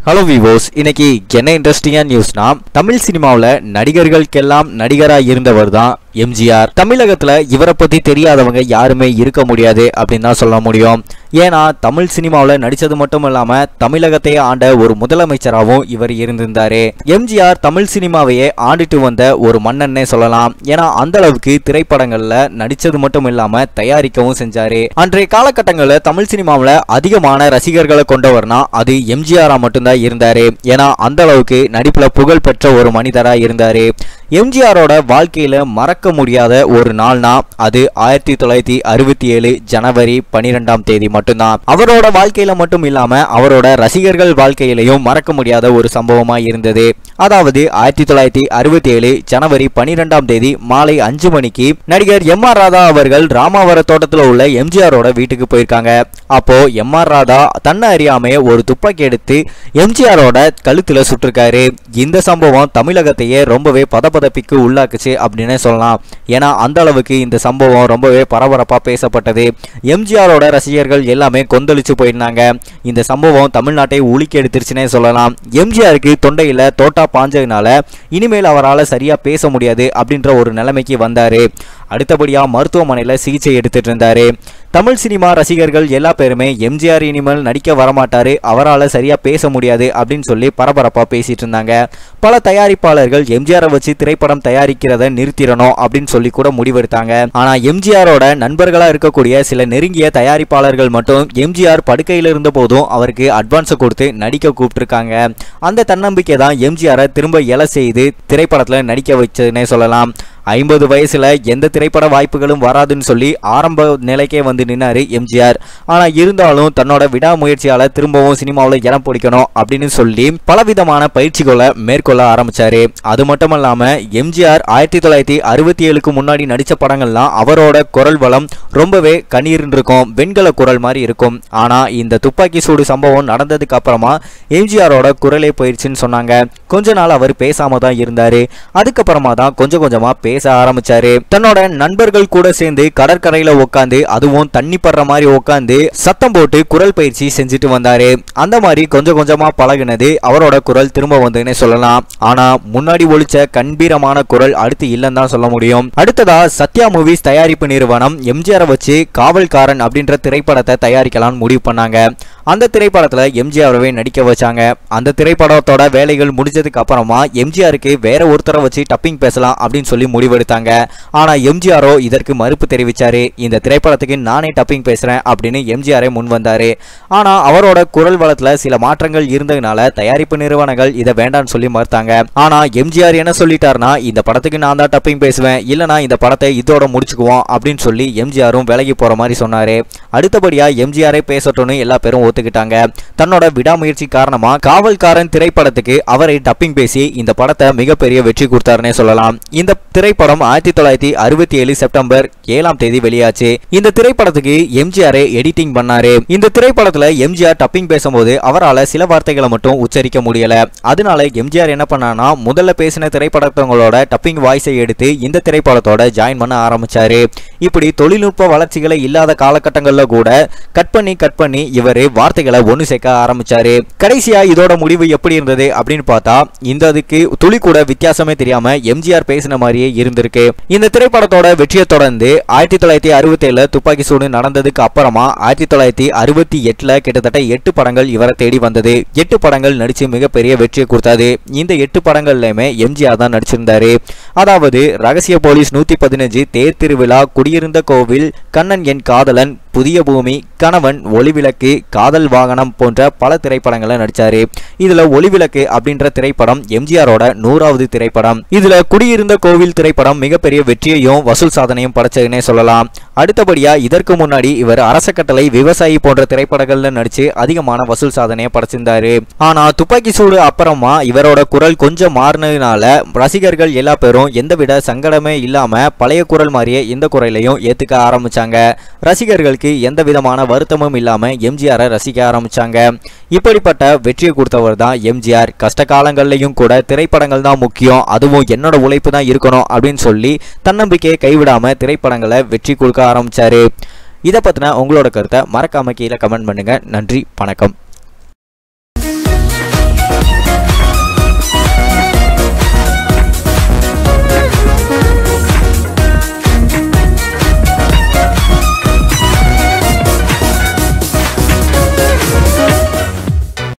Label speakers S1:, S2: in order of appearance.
S1: hello விவோஸ் இன்னைக்கு என்ன இன்ட்ரெஸ்டிங்கான நியூஸ்னா தமிழ் சினிமாவில் நடிகர்களுக்கெல்லாம் நடிகராக இருந்தவர் தான் எம்ஜிஆர் தமிழகத்தில் இவரை பற்றி தெரியாதவங்க யாருமே இருக்க முடியாது அப்படின்னு தான் சொல்ல முடியும் ஏன்னா தமிழ் சினிமாவில் நடித்தது மட்டும் இல்லாமல் தமிழகத்தையே ஆண்ட ஒரு முதலமைச்சராகவும் இவர் இருந்திருந்தாரு எம்ஜிஆர் தமிழ் சினிமாவையே ஆண்டுட்டு வந்த ஒரு மன்னன்னே சொல்லலாம் ஏன்னா அந்த அளவுக்கு திரைப்படங்களில் நடித்தது மட்டும் இல்லாமல் தயாரிக்கவும் செஞ்சாரு அன்றைய காலகட்டங்களில் தமிழ் சினிமாவில் அதிகமான ரசிகர்களை கொண்டவர்னா அது எம்ஜிஆரா மட்டும்தான் இருந்தாரு ஏன்னா அந்த அளவுக்கு நடிப்புல புகழ் பெற்ற ஒரு மனிதரா இருந்தாரு எம்ஜிஆரோட வாழ்க்கையில மறக்க முடியாத ஒரு நாள்னா அது ஆயிரத்தி தொள்ளாயிரத்தி அறுபத்தி ஏழு ஜனவரி பனிரெண்டாம் தேதி மட்டும்தான் அவரோட வாழ்க்கையில மட்டும் இல்லாம அவரோட ரசிகர்கள் வாழ்க்கையிலையும் மறக்க முடியாத ஒரு சம்பவமா இருந்தது அதாவது ஆயிரத்தி தொள்ளாயிரத்தி அறுபத்தி ஏழு ஜனவரி பனிரெண்டாம் தேதி மாலை அஞ்சு மணிக்கு நடிகர் எம் ஆர் ராதா அவர்கள் ராமாவர தோட்டத்தில் உள்ள எம்ஜிஆரோட வீட்டுக்கு போயிருக்காங்க அப்போ எம் ஆர் ராதா தன்னை அறியாமே ஒரு துப்பாக்கி எடுத்து எம்ஜிஆரோட கழுத்துல சுட்டிருக்காரு இந்த சம்பவம் தமிழகத்தையே ரொம்பவே பதபதப்பிக்கு உள்ளாக்குச்சு அப்படின்னே சொல்லலாம் ஏன்னா அந்த அளவுக்கு இந்த சம்பவம் ரொம்பவே பரபரப்பா பேசப்பட்டது எம்ஜிஆரோட ரசிகர்கள் எல்லாமே கொந்தளிச்சு போயிருந்தாங்க இந்த சம்பவம் தமிழ்நாட்டை உலுக்கி எடுத்துருச்சுனே சொல்லலாம் எம்ஜிஆருக்கு தொண்டையில தோட்டா பாஞ்சதுனால இனிமேல் அவரால் சரியா பேச முடியாது அப்படின்ற ஒரு நிலைமைக்கு வந்தாரு அடுத்தபடியா மருத்துவமனையில சிகிச்சை எடுத்துட்டு இருந்தாரு தமிழ் சினிமா ரசிகர்கள் எல்லா பேருமே எம்ஜிஆர் இனிமேல் நடிக்க வரமாட்டாரு அவரால் சரியா பேச முடியாது அப்படின்னு சொல்லி பரபரப்பா பேசிட்டு இருந்தாங்க பல தயாரிப்பாளர்கள் எம்ஜிஆரை வச்சு திரைப்படம் தயாரிக்கிறத நிறுத்திடணும் அப்படின்னு சொல்லி கூட முடிவெடுத்தாங்க ஆனா எம்ஜிஆரோட நண்பர்களா இருக்கக்கூடிய சில நெருங்கிய தயாரிப்பாளர்கள் மட்டும் எம்ஜிஆர் படுக்கையில் இருந்த போதும் அவருக்கு அட்வான்ஸை கொடுத்து நடிக்க கூப்பிட்டுருக்காங்க அந்த தன்னம்பிக்கை தான் எம்ஜிஆரை திரும்ப இலை செய்து திரைப்படத்துல நடிக்க வச்சதுன்னே சொல்லலாம் ஐம்பது வயசுல எந்த திரைப்பட வாய்ப்புகளும் வராதுன்னு சொல்லி ஆரம்ப நிலைக்கே வந்து நின்னாரு எம்ஜிஆர் ஆனா இருந்தாலும் தன்னோட விடாமுயற்சியால திரும்பவும் சினிமாவில் இடம் பிடிக்கணும் அப்படின்னு சொல்லி பலவிதமான பயிற்சிகளை மேற்கொள்ள ஆரம்பிச்சாரு அது மட்டும் இல்லாம எம்ஜிஆர் ஆயிரத்தி தொள்ளாயிரத்தி அறுபத்தி ஏழுக்கு முன்னாடி நடிச்ச படங்கள்லாம் அவரோட குரல் வளம் ரொம்பவே கண்ணீர்னு இருக்கும் வெண்கல குரல் மாதிரி இருக்கும் ஆனா இந்த துப்பாக்கி சூடு சம்பவம் நடந்ததுக்கு அப்புறமா எம்ஜிஆரோட குரலே போயிடுச்சுன்னு சொன்னாங்க கொஞ்ச நாள் அவர் பேசாம தான் இருந்தாரு அதுக்கப்புறமா தான் கொஞ்சம் கொஞ்சமா பேச ஆரம்பிச்சாரு தன்னோட நண்பர்கள் கூட சேர்ந்து கடற்கரையில உட்காந்து அதுவும் தண்ணி படுற மாதிரி உட்காந்து சத்தம் போட்டு குரல் பயிற்சி செஞ்சுட்டு வந்தாரு அந்த மாதிரி கொஞ்சம் கொஞ்சமா பழகுனது அவரோட குரல் திரும்ப வந்துன்னே சொல்லலாம் ஆனா முன்னாடி ஒழிச்ச கம்பீரமான குரல் அடுத்து இல்லைன்னு தான் சொல்ல முடியும் அடுத்ததா சத்யா மூவிஸ் தயாரிப்பு நிறுவனம் எம்ஜிஆரை வச்சு காவல்காரன் அப்படின்ற திரைப்படத்தை தயாரிக்கலாம்னு முடிவு பண்ணாங்க அந்த திரைப்படத்துல எம்ஜிஆரவே நடிக்க வச்சாங்க அந்த திரைப்படத்தோட வேலைகள் முடிஞ்சதுக்கு அப்புறமா எம்ஜிஆருக்கு வேற ஒருத்தரை வச்சு டப்பிங் பேசலாம் அப்படின்னு சொல்லி முடிவெடுத்தாங்க ஆனா எம்ஜிஆரோ இதற்கு மறுப்பு தெரிவிச்சாரு இந்த திரைப்படத்துக்கு நானே டப்பிங் பேசுறேன் அப்படின்னு எம்ஜிஆரே முன் வந்தாரு ஆனா அவரோட குரல் வளத்துல சில மாற்றங்கள் இருந்ததுனால தயாரிப்பு நிறுவனங்கள் இதை வேண்டாம்னு சொல்லி மறுத்தாங்க ஆனா எம்ஜிஆர் என்ன சொல்லிட்டாருன்னா இந்த படத்துக்கு நான் தான் டப்பிங் பேசுவேன் இல்லனா இந்த படத்தை இதோட முடிச்சுக்குவோம் அப்படின்னு சொல்லி எம்ஜிஆரும் விலகி போற மாதிரி சொன்னாரு அடுத்தபடியா எம்ஜிஆரே பேசட்டும்னு எல்லா பேரும் ஒத்துக்கிட்டாங்க தன்னோட விடாமுயற்சி காரணமா காவல்காரன் திரைப்படத்துக்கு அவரை டப்பிங் பேசி இந்த படத்தை மிகப்பெரிய வெற்றி கொடுத்தாருன்னே சொல்லலாம் இந்த திரைப்படம் ஆயிரத்தி தொள்ளாயிரத்தி அறுபத்தி ஏழு செப்டம்பர் ஏழாம் தேதி வெளியாச்சு இந்த திரைப்படத்துக்கு எம்ஜிஆரே எடிட்டிங் பண்ணாரு இந்த திரைப்படத்துல எம்ஜிஆர் டப்பிங் பேசும்போது அவரால் சில வார்த்தைகளை மட்டும் உச்சரிக்க முடியல அதனால எம்ஜிஆர் என்ன பண்ணானா முதல்ல பேசின திரைப்படங்களோட டப்பிங் வாய்ஸை எடுத்து இந்த திரைப்படத்தோட ஜாயின் பண்ண ஆரம்பிச்சாரு இப்படி தொழில்நுட்ப வளர்ச்சிகளை இல்லாத காலகட்டங்கள்ல கூட கட் பண்ணி கட் பண்ணி இவரு வார்த்தைகளை ஒன்று சேர்க்க ஆரம்பிச்சாரு கடைசியா இதோட முடிவு எப்படி இருந்தது அப்படின்னு பார்த்தா இந்த அதுக்கு துளி கூட வித்தியாசமே தெரியாம எம்ஜிஆர் பேசின மாதிரியே இருந்திருக்கு இந்த திரைப்படத்தோட வெற்றியை தொடர்ந்து ஆயிரத்தி தொள்ளாயிரத்தி அறுபத்தி ஏழுல துப்பாக்கி சூடு நடந்ததுக்கு அப்புறமா ஆயிரத்தி தொள்ளாயிரத்தி அறுபத்தி எட்டுல கிட்டத்தட்ட எட்டு படங்கள் இவரை தேடி வந்தது எட்டு படங்கள் நடிச்சு மிகப்பெரிய வெற்றியை கொடுத்தாது இந்த எட்டு படங்கள்லயுமே எம்ஜிஆர் தான் நடிச்சிருந்தாரு அதாவது ரகசிய போலீஸ் நூத்தி பதினஞ்சு தேர் திருவிழா குடியிருந்த கோவில் கண்ணன் என் காதலன் புதிய பூமி கணவன் ஒளிவிளக்கு காதல் வாகனம் போன்ற பல திரைப்படங்களை நடிச்சாரு இதுல ஒளிவிளக்கு அப்படின்ற திரைப்படம் எம்ஜிஆரோட நூறாவது திரைப்படம் இதுல குடியிருந்த கோவில் திரைப்படம் மிகப்பெரிய வெற்றியையும் வசூல் சாதனையும் படைச்சதுன்னே சொல்லலாம் அடுத்தபடியா இதற்கு முன்னாடி இவர் அரசக்கட்டளை விவசாயி போன்ற திரைப்படங்கள்ல நடிச்சு அதிகமான வசூல் சாதனையை படைச்சிருந்தாரு ஆனா துப்பாக்கி சூடு அப்புறமா இவரோட குரல் கொஞ்சம் மாறினதுனால ரசிகர்கள் எல்லா பேரும் எந்தவித சங்கடமே இல்லாம பழைய குரல் மாதிரியே இந்த குரலையும் ஏத்துக்க ஆரம்பிச்சாங்க ரசிகர்களுக்கு எந்த விதமான வருத்தமும் இல்லாம எம்ஜிஆரை ரசிக்க ஆரம்பிச்சாங்க இப்படிப்பட்ட வெற்றியை கொடுத்தவர் தான் எம்ஜிஆர் கஷ்ட காலங்கள்லையும் கூட திரைப்படங்கள் தான் முக்கியம் அதுவும் என்னோட உழைப்பு தான் இருக்கணும் அப்படின்னு சொல்லி தன்னம்பிக்கையை கைவிடாம திரைப்படங்களை வெற்றி கொடுக்க ஆரம்பிச்சாரு இதை பத்தின உங்களோட கருத்தை மறக்காம கீழே கமெண்ட் பண்ணுங்க நன்றி வணக்கம்